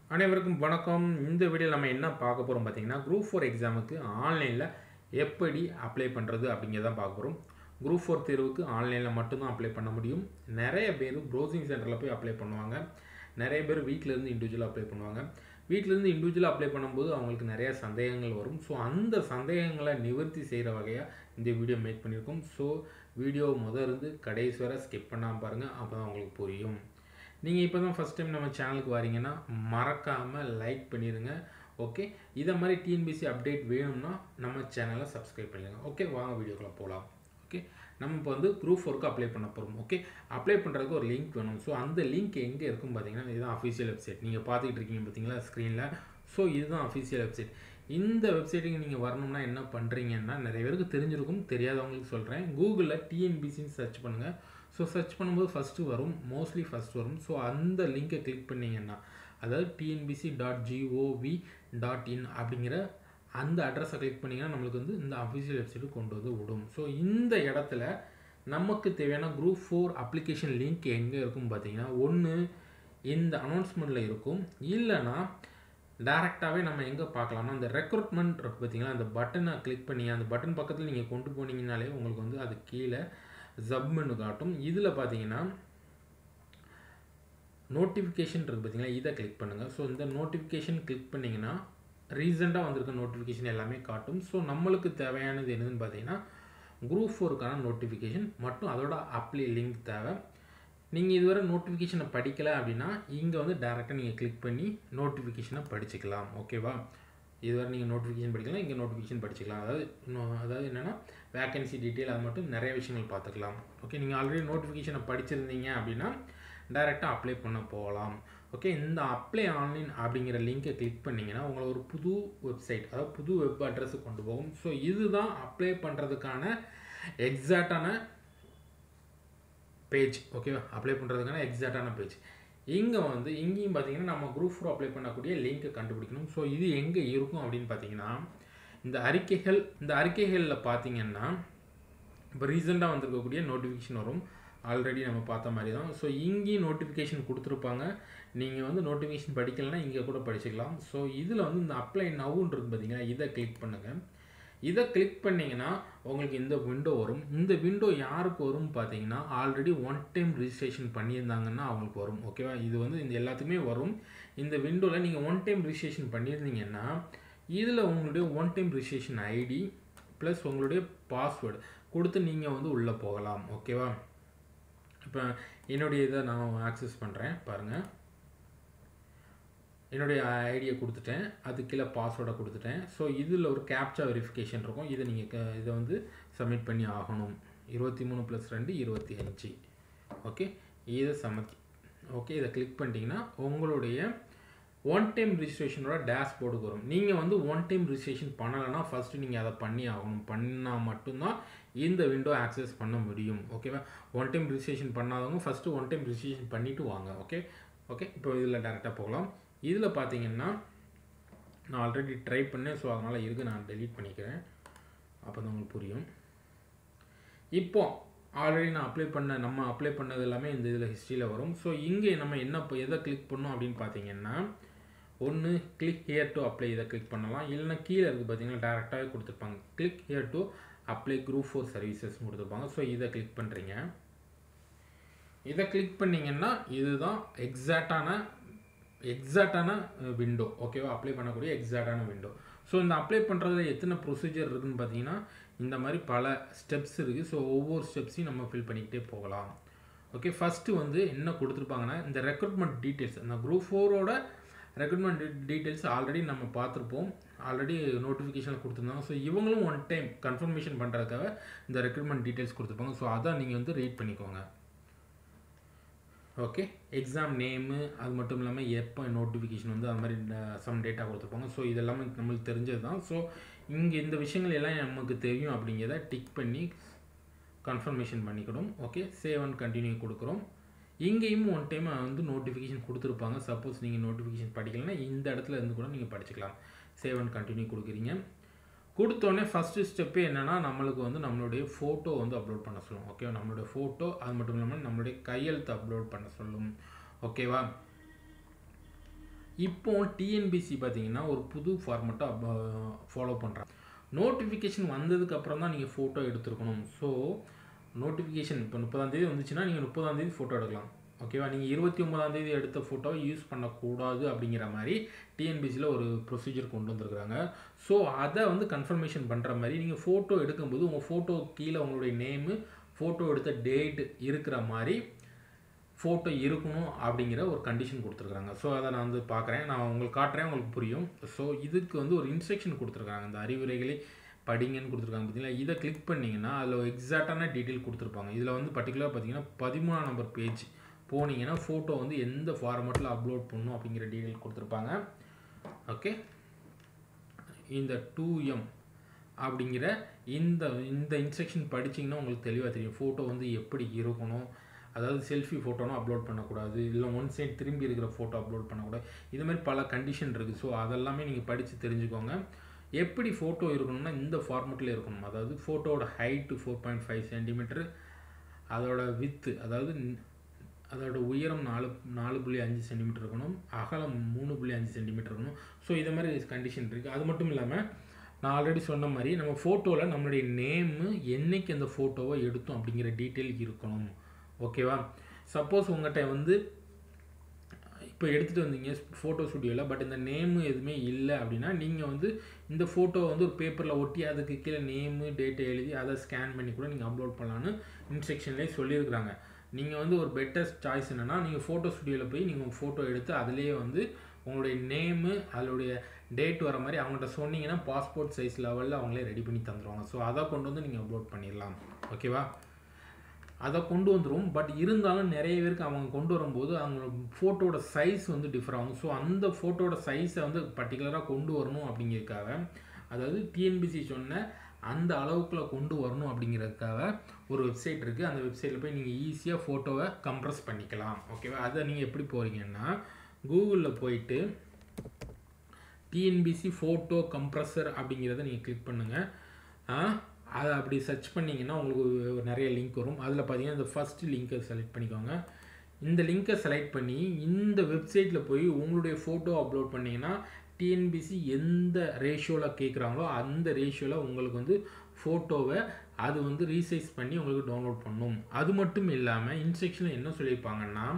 அனைவருக்கும் வணக்கம் இந்த வீடியோவில் நம்ம என்ன பார்க்க போகிறோம் பார்த்தீங்கன்னா குரூப் ஃபோர் எக்ஸாமுக்கு ஆன்லைனில் எப்படி அப்ளை பண்ணுறது அப்படிங்கிறத பார்க்க போகிறோம் குரூப் ஃபோர் தேர்வுக்கு ஆன்லைனில் மட்டும்தான் அப்ளை பண்ண முடியும் நிறைய பேர் ப்ரௌசிங் சென்டரில் போய் அப்ளை பண்ணுவாங்க நிறைய பேர் வீட்டிலேருந்து இண்டிவிஜுவலாக அப்ளை பண்ணுவாங்க வீட்டிலேருந்து இண்டிவிஜுவலாக அப்ளை பண்ணும்போது அவங்களுக்கு நிறைய சந்தேகங்கள் வரும் ஸோ அந்த சந்தேகங்களை நிவர்த்தி செய்கிற வகையாக இந்த வீடியோ மேக் பண்ணியிருக்கோம் ஸோ வீடியோ முத இருந்து கடைசி வரை ஸ்கிப் பண்ணாமல் பாருங்கள் அப்போ தான் உங்களுக்கு புரியும் நீங்கள் இப்போ தான் ஃபஸ்ட் டைம் நம்ம சேனலுக்கு வரீங்கன்னா மறக்காமல் லைக் பண்ணிடுங்க ஓகே இதை மாதிரி டிஎன்பிசி அப்டேட் வேணும்னா நம்ம சேனலை சப்ஸ்கிரைப் பண்ணிடுங்க ஓகே வாங்க வீடியோக்குள்ளே போகலாம் ஓகே நம்ம இப்போ வந்து குரூப் ஒர்க்கு அப்ளை பண்ண போகிறோம் ஓகே அப்ளை பண்ணுறதுக்கு ஒரு லிங்க் வேணும் ஸோ அந்த லிங்க் எங்கே இருக்கும் பார்த்தீங்கன்னா இதுதான் அஃபிஷியல் வெப்சைட் நீங்கள் பார்த்துக்கிட்டு இருக்கீங்க பார்த்தீங்களா ஸ்க்ரீனில் ஸோ இதுதான் அஃபிஷியல் வெப்சைட் இந்த வெப்சைட்டுக்கு நீங்கள் வரணும்னா என்ன பண்ணுறீங்கன்னா நிறைய பேருக்கு தெரிஞ்சிருக்கும் தெரியாதவங்களுக்கு சொல்கிறேன் கூகுளில் டிஎன்பிசின்னு சர்ச் பண்ணுங்கள் ஸோ சர்ச் பண்ணும்போது ஃபஸ்ட்டு வரும் மோஸ்ட்லி ஃபஸ்ட் வரும் ஸோ அந்த லிங்கை கிளிக் பண்ணிங்கன்னா அதாவது TNPSC dot GOV dot in அப்படிங்கிற அந்த அட்ரஸை கிளிக் பண்ணிங்கன்னா நம்மளுக்கு வந்து இந்த அஃபிஷியல் வெப்சைட்டுக்கு கொண்டு வந்து விடும் ஸோ இந்த இடத்துல நமக்கு தேவையான குரூப் ஃபோர் அப்ளிகேஷன் லிங்க் எங்கே இருக்கும் பார்த்தீங்கன்னா ஒன்று இந்த அனௌன்ஸ்மெண்ட்டில் இருக்கும் இல்லைன்னா டேரெக்டாகவே நம்ம எங்கே பார்க்கலாம்னா அந்த ரெக்ரூட்மெண்ட் இருக்கு பார்த்தீங்களா அந்த பட்டனை கிளிக் பண்ணி அந்த பட்டன் பக்கத்தில் நீங்கள் கொண்டு போனீங்கனாலே உங்களுக்கு வந்து அது கீழே ஜப்மென்னு காட்டும் இதில் பார்த்தீங்கன்னா நோட்டிஃபிகேஷன் இருக்குது பார்த்தீங்களா இதை கிளிக் பண்ணுங்கள் ஸோ இந்த நோட்டிஃபிகேஷன் கிளிக் பண்ணிங்கன்னா ரீசெண்டாக வந்திருக்க நோட்டிஃபிகேஷன் எல்லாமே காட்டும் ஸோ நம்மளுக்கு தேவையானது என்னதுன்னு பார்த்தீங்கன்னா குரூப் ஃபோருக்கான நோட்டிஃபிகேஷன் மட்டும் அதோட அப்ளை லிங்க் தேவை நீங்கள் இதுவரை நோட்டிஃபிகேஷனை படிக்கலை அப்படின்னா இங்கே வந்து டேரெக்டாக நீங்கள் கிளிக் பண்ணி நோட்டிஃபிகேஷனை படிச்சுக்கலாம் ஓகேவா இதுவரை நீங்கள் நோட்டிஃபிகேஷன் படிக்கலாம் இங்கே நோட்டிஃபிகேஷன் படிச்சுக்கலாம் அதாவது இன்னும் அதாவது என்னென்னா வேக்கன்சி டீட்டெயில் அது மட்டும் நிறைய விஷயங்கள் பார்த்துக்கலாம் ஓகே நீங்கள் ஆல்ரெடி நோட்டிஃபிகேஷனை படிச்சிருந்தீங்க அப்படின்னா டைரெக்டாக அப்ளை பண்ண போகலாம் ஓகே இந்த அப்ளை ஆன்லைன் அப்படிங்கிற லிங்கை கிளிக் பண்ணிங்கன்னா உங்களை ஒரு புது வெப்சைட் அதாவது புது வெப் அட்ரஸுக்கு கொண்டு போகும் ஸோ இதுதான் அப்ளை பண்ணுறதுக்கான எக்ஸாக்டான பேஜ் ஓகேவா அப்ளை பண்ணுறதுக்கான எக்ஸாக்டான பேஜ் இங்கே வந்து இங்கேயும் பார்த்தீங்கன்னா நம்ம குரூப் ஃபோர் அப்ளை பண்ணக்கூடிய லிங்க்கை கண்டுபிடிக்கணும் ஸோ இது எங்கே இருக்கும் அப்படின்னு பார்த்தீங்கன்னா இந்த அறிக்கைகள் இந்த அறிக்கைகளில் பார்த்தீங்கன்னா இப்போ ரீசெண்டாக வந்திருக்கக்கூடிய நோட்டிஃபிகேஷன் வரும் ஆல்ரெடி நம்ம பார்த்த மாதிரி தான் ஸோ இங்கேயும் நோட்டிஃபிகேஷன் கொடுத்துருப்பாங்க நீங்கள் வந்து நோட்டிஃபிகேஷன் படிக்கலைன்னா இங்கே கூட படிச்சுக்கலாம் ஸோ இதில் வந்து இந்த அப்ளை நவுன்னு இருக்குது பார்த்தீங்கன்னா இதை கிளிக் பண்ணுங்கள் இதை கிளிக் பண்ணிங்கன்னா உங்களுக்கு இந்த விண்டோ வரும் இந்த விண்டோ யாருக்கு வரும் பார்த்தீங்கன்னா ஆல்ரெடி ஒன் டைம் ரிஜிஸ்ட்ரேஷன் பண்ணியிருந்தாங்கன்னா அவங்களுக்கு வரும் ஓகேவா இது வந்து இந்த எல்லாத்துக்குமே வரும் இந்த விண்டோவில் நீங்கள் ஒன் டைம் ரிஜிஸ்ட்ரேஷன் பண்ணியிருந்தீங்கன்னா இதில் உங்களுடைய one time registration ID plus உங்களுடைய பாஸ்வேர்டு கொடுத்து நீங்கள் வந்து உள்ளே போகலாம் ஓகேவா இப்போ என்னுடைய இதை நான் ஆக்சஸ் பண்ணுறேன் பாருங்கள் என்னுடைய ஐடியை கொடுத்துட்டேன் அது கீழே பாஸ்வேர்டை கொடுத்துட்டேன் ஸோ இதில் ஒரு கேப்சா வெரிஃபிகேஷன் இருக்கும் இதை நீங்கள் இதை வந்து சப்மிட் பண்ணி ஆகணும் இருபத்தி மூணு ப்ளஸ் ரெண்டு இருபத்தி அஞ்சு ஓகே இதை சமத்தி ஓகே இதை கிளிக் பண்ணிட்டீங்கன்னா உங்களுடைய ஒன் டைம் ரிஜிஸ்ட்ரேஷனோட டேஷ்போர்டுக்கு வரும் நீங்கள் வந்து ஒன் டைம் ரிஜிஸ்ட்ரேஷன் பண்ணலைன்னா ஃபஸ்ட்டு நீங்கள் அதை பண்ணி ஆகணும் பண்ணால் மட்டும்தான் இந்த விண்டோ ஆக்சஸ் பண்ண முடியும் ஓகேவா ஒன் டைம் ரிஜிஸ்ட்ரேஷன் பண்ணாதவங்க ஃபஸ்ட்டு ஒன் டைம் ரிஜிஸ்ட்ரேஷன் பண்ணிவிட்டு வாங்க ஓகே ஓகே இப்போ இதில் டேரெக்டாக போகலாம் இதில் பார்த்தீங்கன்னா நான் ஆல்ரெடி ட்ரை பண்ணேன் ஸோ அதனால் இருக்குது நான் டெலீட் பண்ணிக்கிறேன் அப்போ தான் உங்களுக்கு புரியும் இப்போ ஆல்ரெடி நான் அப்ளை பண்ண நம்ம அப்ளை பண்ணது எல்லாமே இந்த இதில் ஹிஸ்ட்ரியில் வரும் ஸோ இங்கே நம்ம என்ன இப்போ எதை கிளிக் பண்ணோம் அப்படின்னு பார்த்தீங்கன்னா ஒன்று கிளிக் ஹியர் டு அப்ளை இதை கிளிக் பண்ணலாம் இல்லைனா கீழே இருக்குது பார்த்தீங்கன்னா டேரெக்டாகவே கொடுத்துருப்பாங்க click here to apply group four services கொடுத்துருப்பாங்க ஸோ இதை கிளிக் பண்ணுறீங்க இதை கிளிக் பண்ணிங்கன்னா இதுதான் எக்ஸாக்டான எக்ஸாக்டான விண்டோ ஓகேவா அப்ளை பண்ணக்கூடிய எக்ஸாக்டான விண்டோ ஸோ இந்த அப்ளை பண்ணுறதுல எத்தனை ப்ரொசீஜர் இருக்குதுன்னு பார்த்தீங்கன்னா இந்த மாதிரி பல ஸ்டெப்ஸ் இருக்குது ஸோ ஒவ்வொரு ஸ்டெப்ஸையும் நம்ம ஃபில் பண்ணிக்கிட்டே போகலாம் ஓகே ஃபஸ்ட்டு வந்து என்ன கொடுத்துருப்பாங்கன்னா இந்த ரெக்ரூட்மெண்ட் டீட்டெயில்ஸ் அந்த குரூப் ஃபோரோட ரெக்ரூட்மெண்ட் டீட்டெயில்ஸ் ஆல்ரெடி நம்ம பார்த்துருப்போம் ஆல்ரெடி நோட்டிஃபிகேஷனில் கொடுத்துருந்தாங்க ஸோ இவங்களும் ஒன் டைம் கன்ஃபர்மேஷன் பண்ணுறதுக்காக இந்த ரெக்ரூட்மெண்ட் டீட்டெயில்ஸ் கொடுத்துருப்பாங்க ஸோ அதான் நீங்கள் வந்து ரீட் பண்ணிக்கோங்க ஓகே எக்ஸாம் நேமு அது மட்டும் இல்லாமல் எப்போ நோட்டிஃபிகேஷன் வந்து அது மாதிரி சம் டேட்டா கொடுத்துருப்பாங்க ஸோ இதெல்லாமே நம்மளுக்கு தெரிஞ்சது தான் ஸோ இங்கே இந்த விஷயங்கள் எல்லாம் நமக்கு தெரியும் அப்படிங்கிறத டிக் பண்ணி கன்ஃபர்மேஷன் பண்ணிக்கணும் ஓகே சேவ் அண்ட் கண்டினியூ கொடுக்குறோம் இங்கேயும் ஒன் டைம் வந்து நோட்டிஃபிகேஷன் கொடுத்துருப்பாங்க சப்போஸ் நீங்கள் நோட்டிஃபிகேஷன் படிக்கலைன்னா இந்த இடத்துல இருந்து கூட நீங்கள் படிச்சுக்கலாம் சேவ் அண்ட் கண்டினியூ கொடுக்குறீங்க கொடுத்தோடனே ஃபஸ்ட்டு ஸ்டெப்பே என்னென்னா நம்மளுக்கு வந்து நம்மளுடைய ஃபோட்டோ வந்து அப்லோட் பண்ண சொல்லும் ஓகேவா நம்மளுடைய ஃபோட்டோ அது மட்டும் இல்லாமல் நம்மளுடைய கையெழுத்து அப்லோட் பண்ண சொல்லும் ஓகேவா இப்போ டிஎன்பிசி பார்த்தீங்கன்னா ஒரு புது ஃபார்மெட்டை ஃபாலோ பண்ணுறாங்க நோட்டிஃபிகேஷன் வந்ததுக்கு அப்புறம் தான் நீங்கள் ஃபோட்டோ எடுத்துருக்கணும் ஸோ நோட்டிஃபிகேஷன் இப்போ முப்பதாந்தேதி வந்துச்சுன்னா நீங்கள் முப்பதாந்தேதி ஃபோட்டோ எடுக்கலாம் ஓகேவா நீங்கள் இருபத்தி ஒன்பதாந்தேதி எடுத்த ஃபோட்டோவை யூஸ் பண்ணக்கூடாது அப்படிங்கிற மாதிரி டிஎன்பிசியில் ஒரு ப்ரொசீஜர் கொண்டு வந்திருக்கிறாங்க ஸோ அதை வந்து கன்ஃபர்மேஷன் பண்ணுற மாதிரி நீங்கள் ஃபோட்டோ எடுக்கும்போது உங்கள் ஃபோட்டோ கீழே உங்களுடைய நேமு ஃபோட்டோ எடுத்த டேட் இருக்கிற மாதிரி ஃபோட்டோ இருக்கணும் அப்படிங்கிற ஒரு கண்டிஷன் கொடுத்துருக்காங்க ஸோ அதை நான் வந்து பார்க்குறேன் நான் உங்களுக்கு காட்டுறேன் உங்களுக்கு புரியும் ஸோ இதுக்கு வந்து ஒரு இன்ஸ்ட்ரக்ஷன் கொடுத்துருக்காங்க இந்த அறிவுரைகளை படிங்கன்னு கொடுத்துருக்காங்க பார்த்தீங்களா இதை கிளிக் பண்ணிங்கன்னா அதில் எக்ஸாக்டான டீட்டெயில் கொடுத்துருப்பாங்க இதில் வந்து பர்டிகுலர் பார்த்தீங்கன்னா பதிமூணாம் நம்பர் பேஜ் போனீங்கன்னா ஃபோட்டோ வந்து எந்த ஃபார்மேட்டில் அப்லோட் பண்ணணும் அப்படிங்கிற டீட்டெயில் கொடுத்துருப்பாங்க ஓகே இந்த டூ எம் அப்படிங்கிற இந்த இந்த இன்ஸ்ட்ரக்ஷன் படிச்சிங்கன்னா உங்களுக்கு தெளிவாக தெரியும் ஃபோட்டோ வந்து எப்படி இருக்கணும் அதாவது செல்ஃபி ஃபோட்டோனும் அப்லோட் பண்ணக்கூடாது இல்லை ஒன் சைட் திரும்பி இருக்கிற ஃபோட்டோ அப்லோட் பண்ணக்கூடாது இது மாதிரி பல கண்டிஷன் இருக்குது ஸோ அதெல்லாமே நீங்கள் படித்து தெரிஞ்சுக்கோங்க எப்படி ஃபோட்டோ இருக்கணும்னா இந்த ஃபார்மெட்டில் இருக்கணும் அதாவது ஃபோட்டோவோட height four point five centimetre அதோட வித்து அதாவது அதோட உயரம் நாலு நாலு புள்ளி அஞ்சு சென்டிமீட்டர் இருக்கணும் அகலம் மூணு புள்ளி அஞ்சு சென்டிமீட்டர் இருக்கணும் ஸோ இதை மாதிரி கண்டிஷன் இருக்குது அது மட்டும் இல்லாமல் நான் ஆல்ரெடி சொன்ன மாதிரி நம்ம ஃபோட்டோவில் நம்மளுடைய நேமு என்னைக்கு அந்த ஃபோட்டோவை எடுத்தோம் அப்படிங்கிற டீட்டெயில் இருக்கணும் ஓகேவா சப்போஸ் உங்கள்கிட்ட வந்து இப்போ எடுத்துகிட்டு வந்தீங்க ஃபோட்டோ ஸ்டுடியோவில் பட் இந்த நேமு எதுவுமே இல்லை அப்படின்னா நீங்கள் வந்து இந்த ஃபோட்டோ வந்து ஒரு பேப்பரில் ஒட்டி அதுக்கு கீழே நேமு டேட்டை எழுதி அதை ஸ்கேன் பண்ணி கூட நீங்கள் அப்லோட் பண்ணலான்னு இன்ஸ்ட்ரக்ஷன்லேயே சொல்லியிருக்கிறாங்க நீங்கள் வந்து ஒரு பெட்டஸ்ட் சாய்ஸ் என்னென்னா நீங்கள் ஃபோட்டோ ஸ்டுடியோவில் போய் நீங்கள் ஃபோட்டோ எடுத்து அதிலேயே வந்து உங்களுடைய நேமு அதோடைய டேட் வர மாதிரி அவங்கள்ட்ட சொன்னீங்கன்னா பாஸ்போர்ட் சைஸ் லெவலில் அவங்களே ரெடி பண்ணி தந்துடுவாங்க ஸோ அதை கொண்டு வந்து நீங்கள் அப்லோட் பண்ணிடலாம் ஓகேவா அதை கொண்டு வந்துடும் பட் இருந்தாலும் நிறைய பேருக்கு அவங்க கொண்டு வரும்போது அவங்க ஃபோட்டோட சைஸ் வந்து டிஃபர் ஆகும் ஸோ அந்த ஃபோட்டோட சைஸை வந்து பர்டிகுலராக கொண்டு வரணும் அப்படிங்கிறதுக்காக அதாவது டிஎன்பிசி சொன்ன அந்த அளவுக்குள்ள கொண்டு வரணும் அப்படிங்கிறதுக்காக ஒரு வெப்சைட் இருக்குது அந்த வெப்சைட்டில் போய் நீங்கள் ஈஸியாக ஃபோட்டோவை கம்ப்ரஸ் பண்ணிக்கலாம் ஓகேவா அதை நீங்கள் எப்படி போகிறீங்கன்னா கூகுளில் போயிட்டு டிஎன்பிசி ஃபோட்டோ கம்ப்ரஸர் அப்படிங்கிறத நீங்கள் கிளிக் பண்ணுங்கள் அதை அப்படி சர்ச் பண்ணிங்கன்னா உங்களுக்கு நிறைய லிங்க் வரும் அதில் பார்த்தீங்கன்னா இந்த ஃபஸ்ட்டு லிங்க்கை செலக்ட் பண்ணிக்கோங்க இந்த லிங்க்கை செலக்ட் பண்ணி இந்த வெப்சைட்டில் போய் உங்களுடைய ஃபோட்டோ அப்லோட் பண்ணிங்கன்னா டிஎன்பிசி எந்த ரேஷியோவில் கேட்குறாங்களோ அந்த ரேஷியோவில் உங்களுக்கு வந்து ஃபோட்டோவை அது வந்து ரீசைஸ் பண்ணி உங்களுக்கு டவுன்லோட் பண்ணும் அது மட்டும் இல்லாமல் இன்ஸ்ட்ரக்ஷனில் என்ன சொல்லியிருப்பாங்கன்னா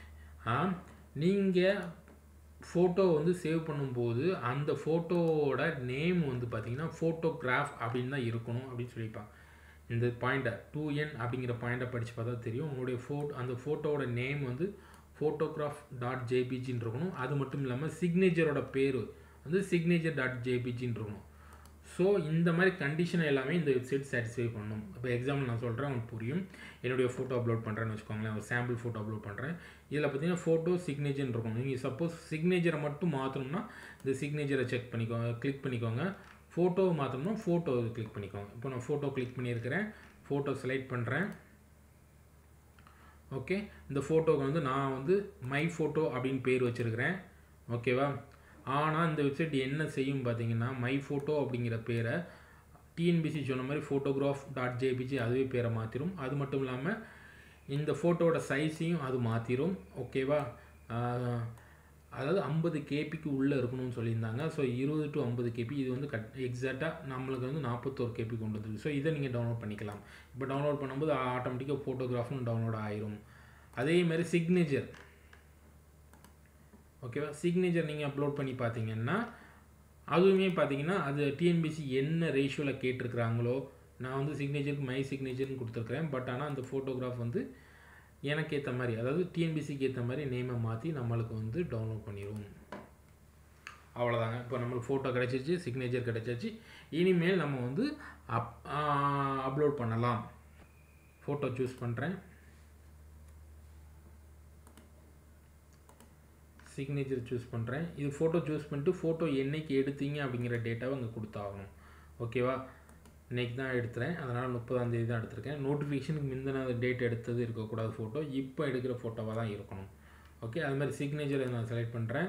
நீங்கள் ஃபோட்டோ வந்து சேவ் பண்ணும்போது அந்த ஃபோட்டோவோட நேம் வந்து பார்த்தீங்கன்னா ஃபோட்டோகிராஃப் அப்படின்னு தான் இருக்கணும் அப்படின்னு சொல்லியிருப்பாங்க இந்த பாயிண்ட்டை டூ என் அப்படிங்கிற பாயிண்ட்டை படித்து பார்த்தா தெரியும் உங்களுடைய ஃபோட்டோ அந்த ஃபோட்டோவோட நேம் வந்து ஃபோட்டோகிராஃப் டாட் ஜேபிஜின்னு இருக்கணும் அது மட்டும் இல்லாமல் சிக்னேச்சரோட பேர் வந்து சிக்னேச்சர் டாட் ஜேபிஜின்னு இருக்கணும் ஸோ இந்த மாதிரி கண்டிஷன் எல்லாமே இந்த வெப்சைட் சாட்டிஸ்ஃபை பண்ணணும் இப்போ எக்ஸாம்பிள் நான் சொல்கிறேன் உங்களுக்கு புரியும் என்னுடைய ஃபோட்டோ அப்லோட் பண்ணுறேன்னு வச்சுக்கோங்களேன் ஒரு சாம்பிள் ஃபோட்டோ அப்லோட் பண்ணுறேன் இதில் பார்த்தீங்கன்னா ஃபோட்டோ சிக்னேச்சர் இருக்கும் நீங்கள் சப்போஸ் சிக்னேச்சரை மட்டும் மாற்றணும்னா இந்த சிக்னேச்சரை செக் பண்ணிக்கோங்க கிளிக் பண்ணிக்கோங்க ஃபோட்டோவை மாற்றணும்னா ஃபோட்டோ கிளிக் பண்ணிக்கோங்க இப்போ நான் ஃபோட்டோ கிளிக் பண்ணியிருக்கிறேன் ஃபோட்டோ செலக்ட் பண்ணுறேன் ஓகே இந்த ஃபோட்டோவுக்கு வந்து நான் வந்து மை ஃபோட்டோ அப்படின்னு பேர் வச்சுருக்கிறேன் ஓகேவா ஆனால் இந்த வெப்சைட் என்ன செய்யும் பார்த்தீங்கன்னா மை ஃபோட்டோ அப்படிங்கிற பேரை டிஎன்பிசி சொன்ன மாதிரி ஃபோட்டோகிராஃப் டாட் ஜேபிஜி அதுவே பேரை மாற்றிடும் அது மட்டும் இல்லாமல் இந்த ஃபோட்டோவோட சைஸையும் அது மாற்றிடும் ஓகேவா அதாவது ஐம்பது கேபிக்கு உள்ளே இருக்கணும்னு சொல்லியிருந்தாங்க ஸோ இருபது டு ஐம்பது கேபி இது வந்து கட் எக்ஸாக்டாக நம்மளுக்கு வந்து நாற்பத்தோரு கேபி கொண்டு வந்துருக்கு ஸோ இதை நீங்கள் டவுன்லோட் பண்ணிக்கலாம் இப்போ டவுன்லோட் பண்ணும்போது ஆட்டோமேட்டிக்காக ஃபோட்டோகிராஃபும் டவுன்லோட் ஆயிரும் அதே மாதிரி சிக்னேச்சர் ஓகேவா சிக்னேச்சர் நீங்கள் அப்லோட் பண்ணி பார்த்தீங்கன்னா அதுவுமே பார்த்தீங்கன்னா அது டிஎன்பிசி என்ன ரேஷியோவில் கேட்டிருக்கிறாங்களோ நான் வந்து சிக்னேச்சருக்கு மை சிக்னேச்சர்னு கொடுத்துருக்குறேன் பட் ஆனால் அந்த ஃபோட்டோகிராஃப் வந்து எனக்கு ஏற்ற மாதிரி அதாவது டிஎன்பிசிக்கு ஏற்ற மாதிரி நேமை மாற்றி நம்மளுக்கு வந்து டவுன்லோட் பண்ணிடுவோம் அவ்வளோதாங்க இப்போ நம்மளுக்கு ஃபோட்டோ கிடச்சிருச்சு சிக்னேச்சர் கிடச்சிருச்சு இனிமேல் நம்ம வந்து அப் அப்லோட் பண்ணலாம் ஃபோட்டோ சூஸ் பண்ணுறேன் சிக்னேச்சர் சூஸ் பண்ணுறேன் இது ஃபோட்டோ சூஸ் பண்ணிட்டு ஃபோட்டோ என்னைக்கு எடுத்தீங்க அப்படிங்கிற டேட்டாவை அங்கே கொடுத்தாகணும் ஓகேவா இன்றைக்கி தான் எடுத்துகிறேன் அதனால் முப்பதாந்தேதி தான் எடுத்திருக்கேன் நோட்டிஃபிகேஷனுக்கு முந்தின டேட் எடுத்தது இருக்கக்கூடாது ஃபோட்டோ இப்போ எடுக்கிற ஃபோட்டோவாக தான் இருக்கணும் ஓகே அது மாதிரி சிக்னேச்சரை நான் செலக்ட் பண்ணுறேன்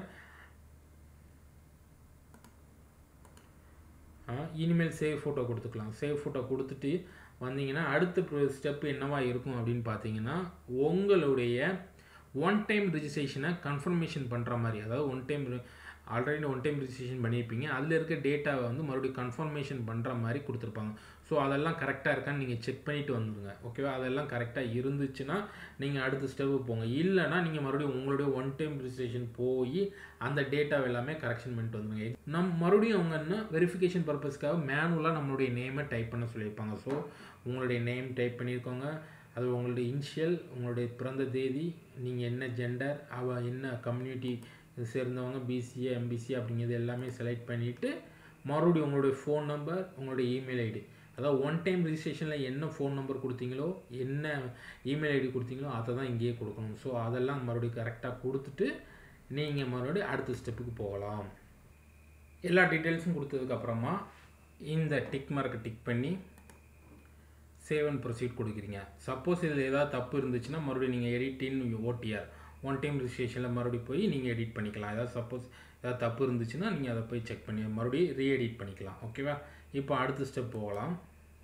இனிமேல் சேவ் ஃபோட்டோ கொடுத்துக்கலாம் சேவ் ஃபோட்டோ கொடுத்துட்டு வந்தீங்கன்னா அடுத்த ஸ்டெப் என்னவா இருக்கும் அப்படின்னு பார்த்தீங்கன்னா உங்களுடைய ஒன் டைம் ரிஜிஸ்ட்ரேஷனை கன்ஃபர்மேஷன் பண்ணுற மாதிரி அதாவது one time already one time registration பண்ணியிருப்பீங்க அதில் இருக்க டேட்டாவை வந்து மறுபடியும் கன்ஃபர்மேஷன் பண்ணுற மாதிரி கொடுத்துருப்பாங்க ஸோ அதெல்லாம் கரெக்டாக இருக்கான்னு நீங்கள் செக் பண்ணிவிட்டு வந்துடுங்க ஓகேவா அதெல்லாம் கரெக்டாக இருந்துச்சுன்னா நீங்கள் அடுத்த ஸ்டெப்பு போங்க இல்லைனா நீங்கள் மறுபடியும் உங்களுடைய ஒன் டைம் ரிஜிஸ்ட்ரேஷன் போய் அந்த டேட்டாவை எல்லாமே கரெக்ஷன் பண்ணிட்டு வந்துடுங்க நம் மறுபடியும் அவங்க என்ன வெரிஃபிகேஷன் பர்பஸ்க்காக மேனுவலாக நம்மளுடைய நேமை டைப் பண்ண சொல்லியிருப்பாங்க ஸோ உங்களுடைய நேம் டைப் பண்ணியிருக்கோங்க அது உங்களுடைய இனிஷியல் உங்களுடைய பிறந்த தேதி நீங்கள் என்ன ஜெண்டர் அவ என்ன கம்யூனிட்டி சேர்ந்தவங்க பிசிஏ எம்பிசி அப்படிங்கிறது எல்லாமே செலக்ட் பண்ணிவிட்டு மறுபடியும் உங்களுடைய ஃபோன் நம்பர் உங்களுடைய இமெயில் ஐடி அதாவது ஒன் டைம் ரிஜிஸ்ட்ரேஷனில் என்ன ஃபோன் நம்பர் கொடுத்தீங்களோ என்ன இமெயில் ஐடி கொடுத்தீங்களோ அதை தான் இங்கேயே கொடுக்கணும் ஸோ அதெல்லாம் மறுபடியும் கரெக்டாக கொடுத்துட்டு நீங்கள் மறுபடியும் அடுத்த ஸ்டெப்புக்கு போகலாம் எல்லா டீட்டெயில்ஸும் கொடுத்ததுக்கப்புறமா இந்த டிக் மார்க்கை டிக் பண்ணி சேவ் அண்ட் ப்ரொசீட் கொடுக்குறீங்க சப்போஸ் இதில் ஏதாவது தப்பு இருந்துச்சுன்னா மறுபடியும் நீங்கள் edit in OTR one time ரிஜிஸ்ட்ரேஷனில் மறுபடியும் போய் நீங்கள் எடிட் பண்ணிக்கலாம் ஏதாவது சப்போஸ் ஏதாவது தப்பு இருந்துச்சுன்னா நீங்கள் அதை போய் செக் பண்ணி மறுபடியும் ரீஎடிட் பண்ணிக்கலாம் ஓகேவா இப்போ அடுத்த ஸ்டெப் போகலாம்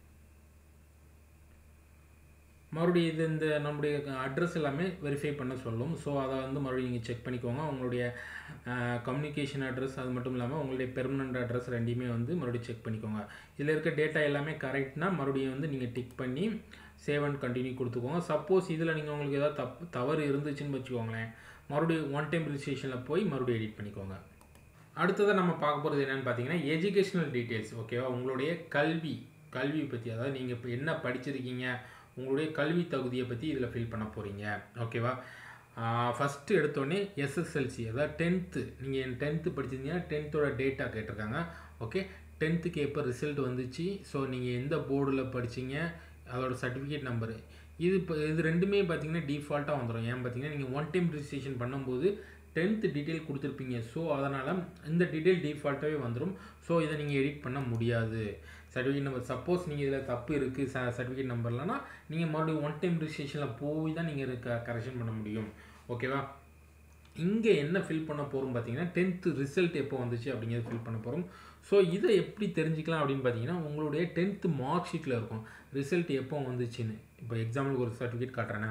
மறுபடியும் இது இந்த நம்முடைய அட்ரஸ் எல்லாமே வெரிஃபை பண்ண சொல்லும் ஸோ அதை வந்து மறுபடியும் நீங்கள் செக் பண்ணிக்கோங்க உங்களுடைய கம்யூனிகேஷன் அட்ரஸ் அது மட்டும் இல்லாமல் உங்களுடைய பெர்மனண்ட் அட்ரஸ் ரெண்டையுமே வந்து மறுபடியும் செக் பண்ணிக்கோங்க இதில் இருக்க டேட்டா எல்லாமே கரெக்ட்னா மறுபடியும் வந்து நீங்கள் டிக் பண்ணி சேவ் அண்ட் கண்டினியூ கொடுத்துக்கோங்க சப்போஸ் இதில் நீங்கள் உங்களுக்கு ஏதாவது தப்பு தவறு இருந்துச்சுன்னு வச்சுக்கோங்களேன் மறுபடியும் ஒன் டைம் ரிஜிஸ்ட்ரேஷனில் போய் மறுபடியும் எடிட் பண்ணிக்கோங்க அடுத்ததாக நம்ம பார்க்க போகிறது என்னென்னு பார்த்தீங்கன்னா எஜுகேஷனல் டீட்டெயில்ஸ் ஓகேவா உங்களுடைய கல்வி கல்வி பற்றி அதாவது நீங்கள் இப்போ என்ன படிச்சிருக்கீங்க உங்களுடைய கல்வி தகுதியை பற்றி இதில் ஃபில் பண்ண போகிறீங்க ஓகேவா ஃபஸ்ட்டு எடுத்தோடனே எஸ்எஸ்எல்சி அதாவது டென்த்து நீங்கள் டென்த்து படிச்சிருந்தீங்கன்னா டென்த்தோட டேட்டா கேட்டிருக்காங்க ஓகே டென்த்துக்கு எப்போ ரிசல்ட் வந்துச்சு ஸோ நீங்கள் எந்த போர்டில் படிச்சீங்க அதோட சர்டிஃபிகேட் நம்பரு இது இப்போ இது ரெண்டுமே பார்த்தீங்கன்னா டிஃபால்ட்டாக வந்துடும் ஏன் பார்த்தீங்கன்னா நீங்கள் ஒன் டைம் ரிஜிஸ்ட்ரேஷன் பண்ணும்போது டென்த்து டீட்டெயில் கொடுத்துருப்பீங்க ஸோ அதனால் இந்த டீட்டெயில் டிஃபால்ட்டாகவே வந்துடும் ஸோ இதை நீங்கள் எடிட் பண்ண முடியாது சர்டிஃபிகேட் நம்பர் சப்போஸ் நீங்கள் இதில் தப்பு இருக்குது ச சர்டிஃபிகேட் நம்பர்லனா நீங்கள் மறுபடியும் ஒன் டைம் ரிஜிஸ்ட்ரேஷனில் போய் தான் நீங்கள் க கரெக்ஷன் பண்ண முடியும் ஓகேவா இங்கே என்ன ஃபில் பண்ண போகிறோம் பார்த்தீங்கன்னா டென்த்து ரிசல்ட் எப்போ வந்துச்சு அப்படிங்கிறத ஃபில் பண்ண போகிறோம் ஸோ இதை எப்படி தெரிஞ்சுக்கலாம் அப்படின்னு பார்த்தீங்கன்னா உங்களுடைய டென்த்து மார்க் ஷீட்டில் இருக்கும் ரிசல்ட் எப்போ வந்துச்சுன்னு இப்போ எக்ஸாம்பிளுக்கு ஒரு சர்டிஃபிகேட் காட்டுறேன்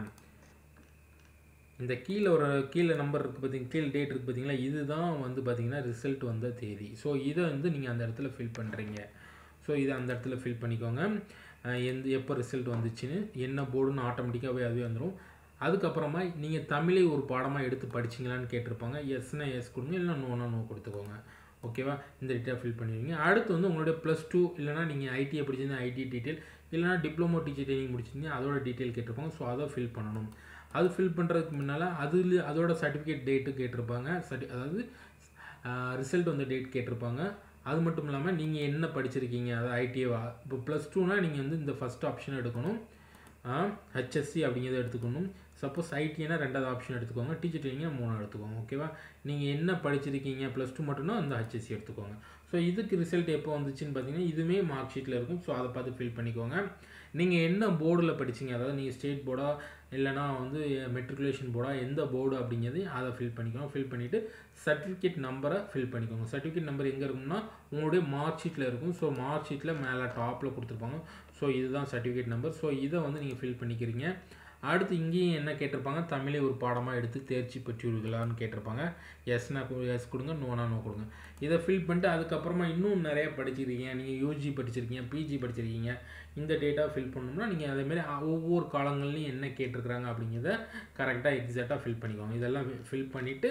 இந்த கீழே ஒரு கீழே நம்பர் இருக்குது பார்த்தீங்க கீழே டேட் இருக்குது பார்த்தீங்களா இதுதான் வந்து பார்த்தீங்கன்னா ரிசல்ட் வந்த தேதி ஸோ இதை வந்து நீங்கள் அந்த இடத்துல ஃபில் பண்ணுறீங்க ஸோ இதை அந்த இடத்துல ஃபில் பண்ணிக்கோங்க எந்த எப்போ ரிசல்ட் வந்துச்சுன்னு என்ன போர்டுன்னு ஆட்டோமேட்டிக்காகவே அதுவே வந்துடும் அதுக்கப்புறமா நீங்கள் தமிழை ஒரு பாடமாக எடுத்து படிச்சிங்களான்னு கேட்டிருப்பாங்க எஸ்னா எஸ் கொடுங்க இல்லைனா நோனா நோ கொடுத்துக்கோங்க ஓகேவா இந்த டீட்டெயில் ஃபில் பண்ணிடுவீங்க அடுத்து வந்து உங்களுடைய ப்ளஸ் டூ இல்லைனா நீங்கள் ஐடிஐ படிச்சிருந்தா ஐடி டீட்டெயில் இல்லைனா டிப்ளமோ டீச்சர் ட்ரைனிங் முடிச்சிருந்தீங்க அதோட டீட்டெயில் கேட்டிருப்பாங்க ஸோ அதை ஃபில் பண்ணணும் அது ஃபில் பண்ணுறதுக்கு முன்னால் அதில் அதோட சர்டிஃபிகேட் டேட்டு கேட்டிருப்பாங்க சர்டி அதாவது ரிசல்ட் வந்த டேட் கேட்டிருப்பாங்க அது மட்டும் இல்லாமல் நீங்கள் என்ன படிச்சிருக்கீங்க அதாவது ஐடிஏவா இப்போ ப்ளஸ் டூனால் நீங்கள் வந்து இந்த ஃபஸ்ட் ஆப்ஷன் எடுக்கணும் ஹெச்எஸ்சி அப்படிங்கிறத எடுத்துக்கணும் சப்போஸ் ஐடினா ரெண்டாவது ஆப்ஷன் எடுத்துக்கோங்க டீச்சர் ட்ரைனிங்காக மூணு எடுத்துக்கோங்க ஓகேவா நீங்கள் என்ன படிச்சிருக்கீங்க ப்ளஸ் டூ மட்டும்னா அந்த ஹெச்எஸ்சி எடுத்துக்கோங்க ஸோ இதுக்கு ரிசல்ட் எப்போ வந்துச்சுன்னு பார்த்தீங்கன்னா இதுவுமே மார்க் ஷீட்டில் இருக்கும் ஸோ அதை பார்த்து ஃபில் பண்ணிக்கோங்க நீங்கள் என்ன போர்டில் படிச்சிங்க அதாவது நீங்கள் ஸ்டேட் போர்டா இல்லைனா வந்து மெட்ரிகுலேஷன் போர்டா எந்த போர்டு அப்படிங்கிறது அதை ஃபில் பண்ணிக்கோங்க ஃபில் பண்ணிவிட்டு சர்டிஃபிகேட் நம்பரை ஃபில் பண்ணிக்கோங்க சர்டிஃபிகேட் நம்பர் எங்கே இருக்கும்னா உங்களுடைய மார்க் ஷீட்டில் இருக்கும் ஸோ மார்க் ஷீட்டில் மேலே டாப்பில் கொடுத்துருப்பாங்க ஸோ இதுதான் சர்டிஃபிகேட் நம்பர் ஸோ இதை வந்து நீங்கள் ஃபில் பண்ணிக்கிறீங்க அடுத்து இங்கேயும் என்ன கேட்டிருப்பாங்க தமிழை ஒரு பாடமாக எடுத்து தேர்ச்சி பெற்றுள்ளீர்களான்னு கேட்டிருப்பாங்க எஸ்னா எஸ் கொடுங்க நோனா நோ கொடுங்க இதை ஃபில் பண்ணிட்டு அதுக்கப்புறமா இன்னும் நிறைய படிச்சிருக்கீங்க நீங்கள் யூஜி படிச்சிருக்கீங்க பிஜி படிச்சிருக்கீங்க இந்த டேட்டா ஃபில் பண்ணணும்னா நீங்கள் அதேமாரி ஒவ்வொரு காலங்கள்லையும் என்ன கேட்டிருக்கிறாங்க அப்படிங்கிறத கரெக்டாக எக்ஸாக்டாக ஃபில் பண்ணிக்கோங்க இதெல்லாம் ஃபில் பண்ணிவிட்டு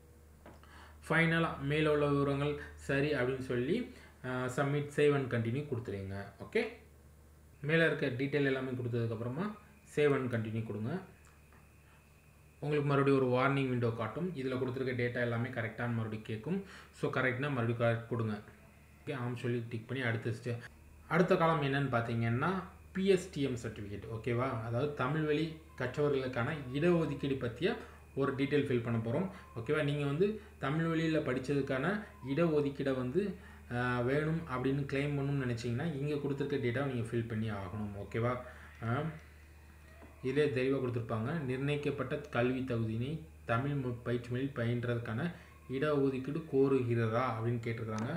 ஃபைனலாக மேலே உள்ள விவரங்கள் சரி அப்படின்னு சொல்லி சப்மிட் சேவ் அண்ட் கண்டினியூ கொடுத்துருங்க ஓகே மேலே இருக்க டீட்டெயில் எல்லாமே கொடுத்ததுக்கப்புறமா சேவ் அண்ட் கண்டினியூ கொடுங்க உங்களுக்கு மறுபடியும் ஒரு வார்னிங் விண்டோ காட்டும் இதில் கொடுத்துருக்க டேட்டா எல்லாமே கரெக்டான மறுபடியும் கேட்கும் ஸோ கரெக்டாக மறுபடியும் கரெக்ட் கொடுங்க ஓகே ஆம் சொல்லி டிக் பண்ணி அடுத்த ஸ்டே அடுத்த காலம் என்னன்னு பார்த்தீங்கன்னா பிஎஸ்டிஎம் சர்டிஃபிகேட் ஓகேவா அதாவது தமிழ் வழி கற்றவர்களுக்கான இடஒதுக்கீடு பற்றிய ஒரு டீட்டெயில் ஃபில் பண்ண போகிறோம் ஓகேவா நீங்கள் வந்து தமிழ் வழியில் படித்ததுக்கான இடஒதுக்கீடை வந்து வேணும் அப்படின்னு கிளைம் பண்ணணும்னு நினச்சிங்கன்னா இங்கே கொடுத்துருக்க டேட்டாவை நீங்கள் ஃபில் பண்ணி ஆகணும் ஓகேவா இதிலே தெளிவாக கொடுத்துருப்பாங்க நிர்ணயிக்கப்பட்ட கல்வி தகுதியினை தமிழ் பயிற்சி மொழி பயின்றதுக்கான இடஒதுக்கீடு கோருகிறதா அப்படின்னு கேட்டிருக்காங்க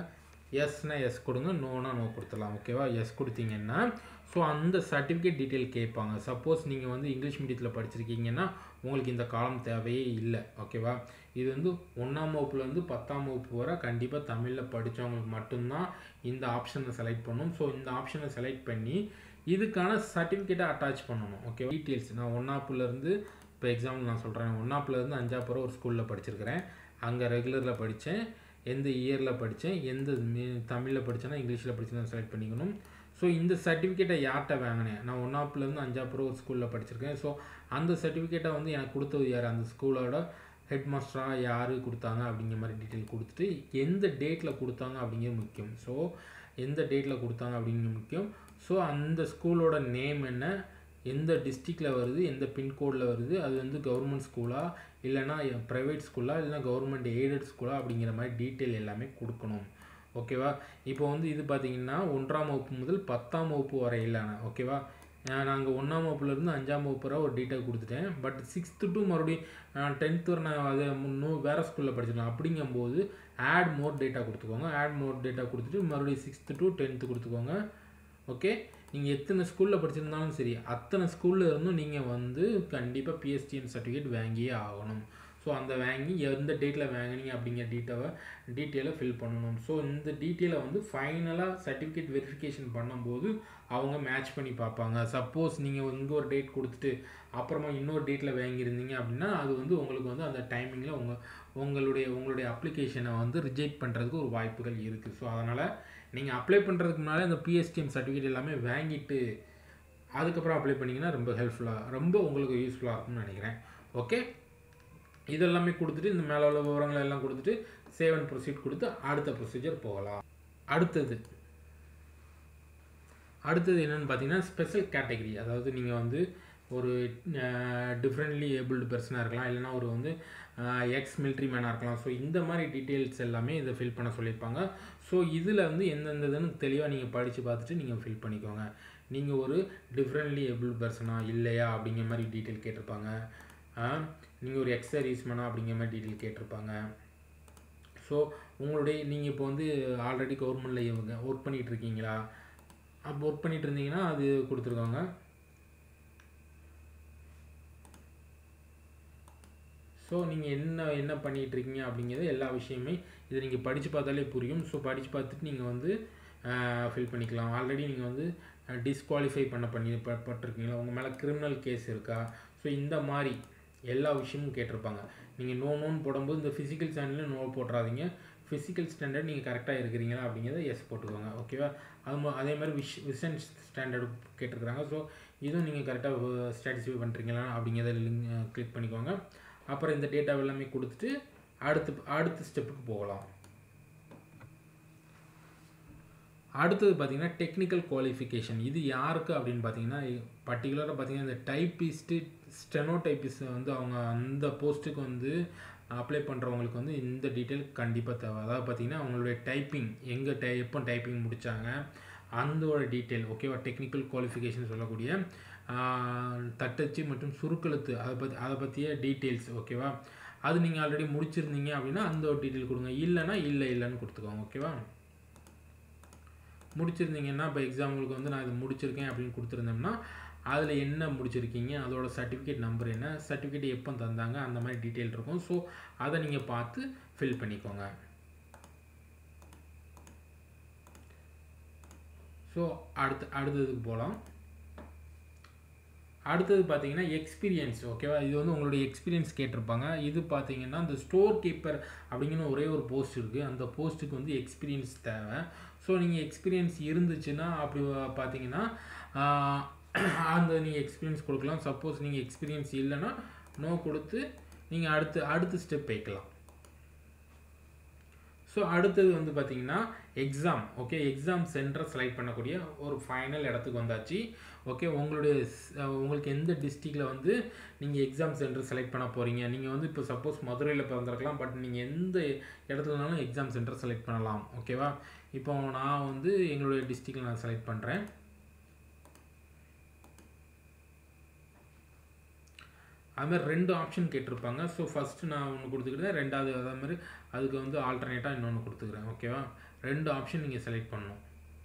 எஸ்னா எஸ் கொடுங்க நோனா நோ கொடுத்துடலாம் ஓகேவா எஸ் கொடுத்தீங்கன்னா ஸோ அந்த சர்டிஃபிகேட் டீட்டெயில் கேட்பாங்க சப்போஸ் நீங்கள் வந்து இங்கிலீஷ் மீடியத்தில் படிச்சிருக்கீங்கன்னா உங்களுக்கு இந்த காலம் தேவையே இல்லை ஓகேவா இது வந்து ஒன்றாம் வகுப்புலேருந்து பத்தாம் வகுப்பு வரை கண்டிப்பாக தமிழில் படித்தவங்களுக்கு மட்டும்தான் இந்த ஆப்ஷனை செலக்ட் பண்ணணும் ஸோ இந்த ஆப்ஷனை செலக்ட் பண்ணி இதுக்கான சர்டிஃபிகேட்டை அட்டாச் பண்ணணும் ஓகே டீட்டெயில்ஸ் நான் ஒன்றாப்புலேருந்து இப்போ எக்ஸாம்பிள் நான் சொல்கிறேன் ஒன்றாப்புலேருந்து அஞ்சாப்புறம் ஒரு ஸ்கூலில் படிச்சிருக்கிறேன் அங்கே ரெகுலரில் படித்தேன் எந்த இயரில் படித்தேன் எந்த தமிழில் படித்தேன்னா இங்கிலீஷில் படித்தேன்னு செலக்ட் பண்ணிக்கணும் ஸோ இந்த சர்டிஃபிகேட்டை யார்கிட்ட வாங்கினேன் நான் ஒன்றாப்புலேருந்து அஞ்சாப்புறம் ஒரு ஸ்கூலில் படிச்சிருக்கேன் ஸோ அந்த சர்டிஃபிகேட்டை வந்து எனக்கு கொடுத்தது யார் அந்த ஸ்கூலோட ஹெட் மாஸ்டராக யார் கொடுத்தாங்க அப்படிங்கிற மாதிரி டீட்டெயில் கொடுத்துட்டு எந்த டேட்டில் கொடுத்தாங்க அப்படிங்கிறது முக்கியம் ஸோ எந்த டேட்டில் கொடுத்தாங்க அப்படிங்கிறது முக்கியம் ஸோ அந்த ஸ்கூலோட நேம் என்ன எந்த டிஸ்ட்ரிக்டில் வருது எந்த பின்கோடில் வருது அது வந்து கவர்மெண்ட் ஸ்கூலா இல்லைனா ப்ரைவேட் ஸ்கூலா இல்லைனா கவர்மெண்ட் எய்டட் ஸ்கூலா அப்படிங்கிற மாதிரி டீட்டெயில் எல்லாமே கொடுக்கணும் ஓகேவா இப்போ வந்து இது பார்த்தீங்கன்னா ஒன்றாம் வகுப்பு முதல் பத்தாம் வகுப்பு வரையிலான ஓகேவா நாங்கள் ஒன்றாம் வகுப்புலேருந்து அஞ்சாம் வகுப்பு வரை ஒரு டீட்டெயில் கொடுத்துட்டேன் பட் சிக்ஸ்த்து டு மறுபடியும் டென்த்து வரை நான் அதை இன்னும் வேறு ஸ்கூலில் படிச்சிருக்கேன் அப்படிங்கும்போது ஆட் மோர் டேட்டா கொடுத்துக்கோங்க ஆட் மோர் டேட்டா கொடுத்துட்டு மறுபடியும் சிக்ஸ்த்து டு டென்த்து கொடுத்துக்கோங்க ஓகே நீங்கள் எத்தனை ஸ்கூலில் படிச்சிருந்தாலும் சரி அத்தனை ஸ்கூலில் இருந்தும் நீங்கள் வந்து கண்டிப்பாக பிஎஸ்டிஎன் சர்டிஃபிகேட் வாங்கியே ஆகணும் ஸோ அந்த வாங்கி எந்த டேட்டில் வாங்கினீங்க அப்படிங்கிற டீட்டெயிலை டீட்டெயிலை ஃபில் பண்ணணும் ஸோ இந்த டீட்டெயிலை வந்து ஃபைனலாக சர்டிஃபிகேட் வெரிஃபிகேஷன் பண்ணும்போது அவங்க மேட்ச் பண்ணி பார்ப்பாங்க சப்போஸ் நீங்கள் இங்கே ஒரு டேட் கொடுத்துட்டு அப்புறமா இன்னொரு டேட்டில் வாங்கியிருந்தீங்க அப்படின்னா அது வந்து உங்களுக்கு வந்து அந்த டைமிங்கில் உங்கள் உங்களுடைய உங்களுடைய அப்ளிகேஷனை வந்து ரிஜெக்ட் பண்ணுறதுக்கு ஒரு வாய்ப்புகள் இருக்குது ஸோ அதனால் நீங்கள் அப்ளை பண்ணுறதுக்கு முன்னாலே அந்த பிஎஸ்டிஎம் சர்டிஃபிகேட் எல்லாமே வாங்கிட்டு அதுக்கப்புறம் அப்ளை பண்ணிங்கன்னா ரொம்ப ஹெல்ப்ஃபுல்லாக ரொம்ப உங்களுக்கு யூஸ்ஃபுல்லாக இருக்கும்னு நினைக்கிறேன் ஓகே இதெல்லாமே கொடுத்துட்டு இந்த மேலே உள்ள விவரங்கள் எல்லாம் கொடுத்துட்டு சேவ் அண்ட் ப்ரொசீட் கொடுத்து அடுத்த ப்ரொசீஜர் போகலாம் அடுத்தது அடுத்தது என்னென்னு பார்த்தீங்கன்னா ஸ்பெஷல் கேட்டகரி அதாவது நீங்கள் வந்து ஒரு டிஃப்ரெண்ட்லி ஏபிள்டு பர்சனாக இருக்கலாம் இல்லைனா ஒரு வந்து எக்ஸ் மிலிட்ரி மேனாக இருக்கலாம் ஸோ இந்த மாதிரி டீட்டெயில்ஸ் எல்லாமே இதை ஃபில் பண்ண சொல்லியிருப்பாங்க ஸோ இதில் வந்து எந்தெந்த இதுன்னு தெளிவாக நீங்கள் படித்து பார்த்துட்டு நீங்கள் ஃபில் பண்ணிக்கோங்க நீங்கள் ஒரு டிஃப்ரெண்ட்லி ஏபிள் பர்சனா இல்லையா அப்படிங்கிற மாதிரி டீட்டெயில் கேட்டிருப்பாங்க நீங்கள் ஒரு எக்ஸ் சர்வீஸ்மேனா அப்படிங்கிற மாதிரி டீட்டெயில் கேட்டிருப்பாங்க ஸோ உங்களுடைய நீங்கள் இப்போ வந்து ஆல்ரெடி கவர்மெண்ட்டில் ஒர்க் பண்ணிகிட்டு இருக்கீங்களா அப்போ ஒர்க் பண்ணிகிட்டு இருந்தீங்கன்னா அது கொடுத்துருக்காங்க ஸோ நீங்கள் என்ன என்ன பண்ணிகிட்டு இருக்கீங்க அப்படிங்கிறது எல்லா விஷயமே இதை நீங்கள் படித்து பார்த்தாலே புரியும் ஸோ படித்து பார்த்துட்டு நீங்கள் வந்து ஃபில் பண்ணிக்கலாம் ஆல்ரெடி நீங்கள் வந்து டிஸ்குவாலிஃபை பண்ண பண்ணி பட்டிருக்கீங்களா உங்கள் மேலே கிரிமினல் கேஸ் இருக்கா ஸோ இந்த மாதிரி எல்லா விஷயமும் கேட்டிருப்பாங்க நீங்கள் நோ நோன்னு போடும்போது இந்த ஃபிசிக்கல் ஸ்டாண்டர்டில் நோ போட்டுறாதீங்க ஃபிசிக்கல் ஸ்டாண்டர்ட் நீங்கள் கரெக்டாக இருக்கிறீங்களா அப்படிங்கிறத எஸ் போட்டுக்கோங்க ஓகேவா அது அதே மாதிரி விஷ் விஷன் ஸ்டாண்டர்டு கேட்டிருக்கிறாங்க ஸோ இதுவும் நீங்கள் கரெக்டாக ஸ்டாட்டிஸ்ஃபை பண்ணுறீங்களா அப்படிங்கிறத லிங்க் கிளிக் பண்ணிக்கோங்க அப்புறம் இந்த டேட்டா எல்லாமே கொடுத்துட்டு அடுத்து அடுத்த ஸ்டெப்புக்கு போகலாம் அடுத்தது பார்த்தீங்கன்னா டெக்னிக்கல் குவாலிஃபிகேஷன் இது யாருக்கு அப்படின்னு பார்த்தீங்கன்னா பர்டிகுலராக பார்த்தீங்கன்னா இந்த டைப்பிஸ்ட்டு ஸ்டெனோ டைப்பிஸ்ட் வந்து அவங்க அந்த போஸ்ட்டுக்கு வந்து அப்ளை பண்ணுறவங்களுக்கு வந்து இந்த டீட்டெயில் கண்டிப்பாக தேவை அதாவது பார்த்தீங்கன்னா அவங்களுடைய டைப்பிங் எங்கே டை எப்போ டைப்பிங் முடித்தாங்க அந்தோட டீட்டெயில் ஓகேவா டெக்னிக்கல் குவாலிஃபிகேஷன் சொல்லக்கூடிய தட்டச்சு மற்றும் சுருக்கெழுத்து அதை பற்றி அதை பற்றிய டீட்டெயில்ஸ் ஓகேவா அது நீங்கள் ஆல்ரெடி முடிச்சிருந்தீங்க அப்படின்னா அந்த ஒரு டீட்டெயில் கொடுங்க இல்லைன்னா இல்லை இல்லைன்னு கொடுத்துக்கோங்க ஓகேவா முடிச்சிருந்தீங்கன்னா இப்போ எக்ஸாம்பிளுக்கு வந்து நான் இது முடிச்சிருக்கேன் அப்படின்னு கொடுத்துருந்தோம்னா அதில் என்ன முடிச்சிருக்கீங்க அதோட சர்டிஃபிகேட் நம்பர் என்ன சர்டிஃபிகேட் எப்போ தந்தாங்க அந்த மாதிரி டீட்டெயில் இருக்கும் ஸோ அதை நீங்கள் பார்த்து ஃபில் பண்ணிக்கோங்க ஸோ அடுத்து அடுத்ததுக்கு போகலாம் அடுத்தது பார்த்தீங்கன்னா எக்ஸ்பீரியன்ஸ் ஓகேவா இது வந்து உங்களுடைய எக்ஸ்பீரியன்ஸ் கேட்டிருப்பாங்க இது பார்த்தீங்கன்னா இந்த ஸ்டோர் கீப்பர் அப்படிங்கிற ஒரே ஒரு போஸ்ட் இருக்குது அந்த போஸ்ட்டுக்கு வந்து எக்ஸ்பீரியன்ஸ் தேவை ஸோ நீங்கள் எக்ஸ்பீரியன்ஸ் இருந்துச்சுன்னா அப்படி பார்த்தீங்கன்னா அந்த நீங்கள் எக்ஸ்பீரியன்ஸ் கொடுக்கலாம் சப்போஸ் நீங்கள் எக்ஸ்பீரியன்ஸ் இல்லைன்னா நோ கொடுத்து நீங்கள் அடுத்து அடுத்த ஸ்டெப் வைக்கலாம் ஸோ அடுத்தது வந்து பார்த்தீங்கன்னா exam okay exam centre select பண்ணக்கூடிய ஒரு ஃபைனல் இடத்துக்கு வந்தாச்சு ஓகே உங்களுடைய உங்களுக்கு எந்த டிஸ்ட்ரிக்டில் வந்து நீங்கள் எக்ஸாம் சென்டர் செலக்ட் பண்ண போகிறீங்க நீங்கள் வந்து இப்போ சப்போஸ் மதுரையில் பிறந்திருக்கலாம் பட் நீங்கள் எந்த இடத்துலனாலும் எக்ஸாம் சென்டர் செலக்ட் பண்ணலாம் ஓகேவா இப்போ நான் வந்து எங்களுடைய டிஸ்ட்ரிக்டில் நான் செலக்ட் பண்ணுறேன் அது மாதிரி ரெண்டு ஆப்ஷன் கேட்டிருப்பாங்க ஸோ ஃபஸ்ட்டு நான் ஒன்று கொடுத்துக்கிட்டேன் ரெண்டாவது அதே மாதிரி அதுக்கு வந்து ஆல்டர்னேட்டாக இன்னொன்று கொடுத்துக்கிறேன் ஓகேவா ரெண்டு ஆப்ஷன் நீங்கள் செலக்ட் பண்ணணும்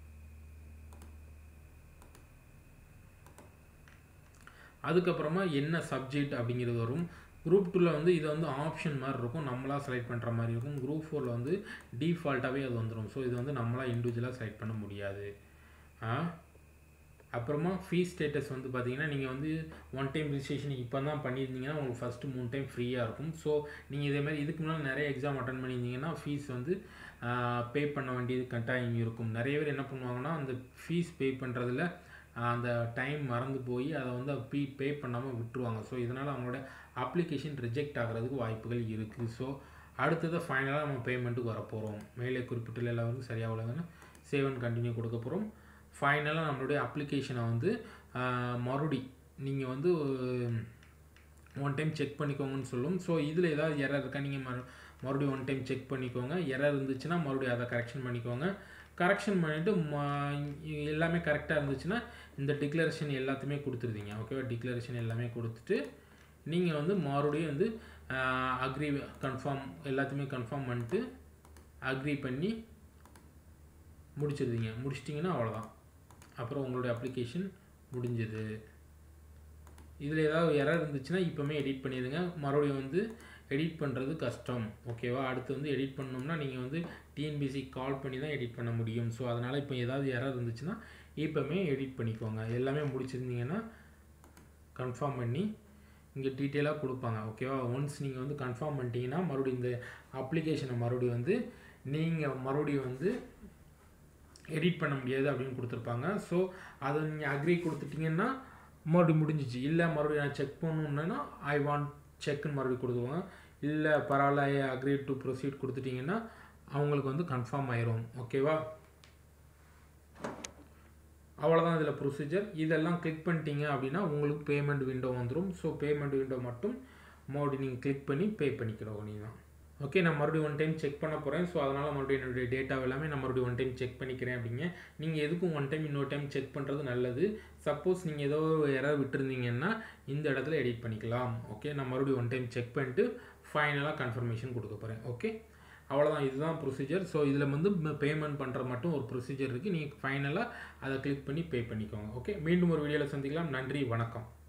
அதுக்கப்புறமா என்ன சப்ஜெக்ட் அப்படிங்கிறது வரும் குரூப் டூவில் வந்து இது வந்து ஆப்ஷன் மாதிரி இருக்கும் நம்மளாக செலக்ட் பண்ணுற மாதிரி இருக்கும் குரூப் ஃபோரில் வந்து டிஃபால்ட்டாகவே அது வந்துடும் ஸோ இது வந்து நம்மளாக இண்டிவிஜுவலாக செலக்ட் பண்ண முடியாது அப்புறமா ஃபீஸ் ஸ்டேட்டஸ் வந்து பார்த்தீங்கன்னா நீங்கள் வந்து ஒன் டைம் ரிஜிஸ்ட்ரேஷன் இப்போ தான் பண்ணியிருந்தீங்கன்னா உங்களுக்கு ஃபஸ்ட்டு மூணு டைம் ஃப்ரீயாக இருக்கும் ஸோ நீங்கள் இதேமாதிரி இதுக்கு முன்னாடி நிறைய எக்ஸாம் அட்டன் பண்ணியிருந்தீங்கன்னா ஃபீஸ் வந்து பே பண்ண வேண்டியது கட்டாயம் இருக்கும் நிறைய பேர் என்ன பண்ணுவாங்கன்னா அந்த ஃபீஸ் பே பண்ணுறதுல அந்த டைம் மறந்து போய் அதை வந்து பீ பே பண்ணாமல் விட்டுருவாங்க ஸோ இதனால் அவங்களோட அப்ளிகேஷன் ரிஜெக்ட் ஆகிறதுக்கு வாய்ப்புகள் இருக்குது ஸோ அடுத்தது ஃபைனலாக நம்ம பேமெண்ட்டுக்கு வரப்போகிறோம் மேலே குறிப்பிட்டுள்ள எல்லாம் வந்து சரியாக உள்ளதுன்னு சேவ் அண்ட் கண்டினியூ கொடுக்க போகிறோம் ஃபைனலாக நம்மளுடைய அப்ளிகேஷனை வந்து மறுபடி நீங்கள் வந்து ஒன் டைம் செக் பண்ணிக்கோங்கன்னு சொல்லும் ஸோ இதில் ஏதாவது எரர் இருக்கா நீங்கள் மறு மறுபடியும் ஒன் டைம் செக் பண்ணிக்கோங்க எரர் இருந்துச்சுன்னா மறுபடியும் அதை கரெக்ஷன் பண்ணிக்கோங்க கரெக்ஷன் பண்ணிவிட்டு எல்லாமே கரெக்டாக இருந்துச்சுன்னா இந்த டிக்ளரேஷன் எல்லாத்தையுமே கொடுத்துருதீங்க ஓகேவா டிக்ளரேஷன் எல்லாமே கொடுத்துட்டு நீங்கள் வந்து மறுபடியும் வந்து அக்ரி கன்ஃபார்ம் எல்லாத்தையுமே கன்ஃபார்ம் பண்ணிட்டு அக்ரி பண்ணி முடிச்சிருந்தீங்க முடிச்சிட்டிங்கன்னா அவ்வளோதான் அப்புறம் உங்களுடைய அப்ளிகேஷன் முடிஞ்சது இதில் ஏதாவது எரர் இருந்துச்சுன்னா இப்போமே எடிட் பண்ணிடுங்க மறுபடியும் வந்து எடிட் பண்ணுறது கஷ்டம் ஓகேவா அடுத்து வந்து எடிட் பண்ணோம்னா நீங்கள் வந்து டிஎன்பிசி கால் பண்ணி தான் எடிட் பண்ண முடியும் ஸோ அதனால் இப்போ ஏதாவது எரர் இருந்துச்சுன்னா இப்போமே எடிட் பண்ணிக்கோங்க எல்லாமே முடிச்சிருந்தீங்கன்னா கன்ஃபார்ம் பண்ணி இங்கே டீட்டெயிலாக கொடுப்பாங்க ஓகேவா ஒன்ஸ் நீங்கள் வந்து கன்ஃபார்ம் பண்ணிட்டீங்கன்னா மறுபடியும் இந்த அப்ளிகேஷனை மறுபடியும் வந்து நீங்கள் மறுபடியும் வந்து எடிட் பண்ண முடியாது அப்படின்னு கொடுத்துருப்பாங்க ஸோ அதை நீங்கள் அக்ரி கொடுத்துட்டிங்கன்னா மறுபடியும் முடிஞ்சிச்சு இல்லை மறுபடியும் நான் செக் பண்ணணுன்னா ஐ வாண்ட் செக்குன்னு மறுபடியும் கொடுத்துருவாங்க இல்லை பரவாயில்ல அக்ரி டு ப்ரொசீட் கொடுத்துட்டிங்கன்னா அவங்களுக்கு வந்து கன்ஃபார்ம் ஆயிரும் ஓகேவா அவ்வளோதான் இதில் ப்ரொசீஜர் இதெல்லாம் கிளிக் பண்ணிட்டீங்க அப்படின்னா உங்களுக்கு பேமெண்ட் விண்டோ வந்துடும் ஸோ பேமெண்ட் விண்டோ மட்டும் மறுபடியும் நீங்கள் கிளிக் பண்ணி பே பண்ணிக்கிறோம் நீங்கள் ஓகே நான் மறுபடியும் ஒன் டைம் செக் பண்ண போகிறேன் ஸோ அதனால் மறுபடியும் என்னுடைய டேட்டா எல்லாமே நான் மறுபடியும் ஒன் டைம் செக் பண்ணிக்கிறேன் அப்படிங்க நீங்கள் எதுக்கும் ஒன் டைம் இன்னொரு டைம் செக் பண்ணுறது நல்லது சப்போஸ் நீங்கள் ஏதோ எரர் விட்டுருந்தீங்கன்னா இந்த இடத்துல எடிட் பண்ணிக்கலாம் ஓகே நான் மறுபடியும் ஒன் டைம் செக் பண்ணிட்டு ஃபைனலாக கன்ஃபர்மேஷன் கொடுக்க போகிறேன் ஓகே அவ்வளோதான் இதுதான் ப்ரொசீஜர் ஸோ இதில் வந்து பேமெண்ட் பண்ணுற மட்டும் ஒரு ப்ரொசீஜர் இருக்குது நீங்கள் ஃபைனலாக அதை கிளிக் பண்ணி பே பண்ணிக்கோங்க ஓகே மீண்டும் ஒரு வீடியோவில் சந்திக்கலாம் நன்றி வணக்கம்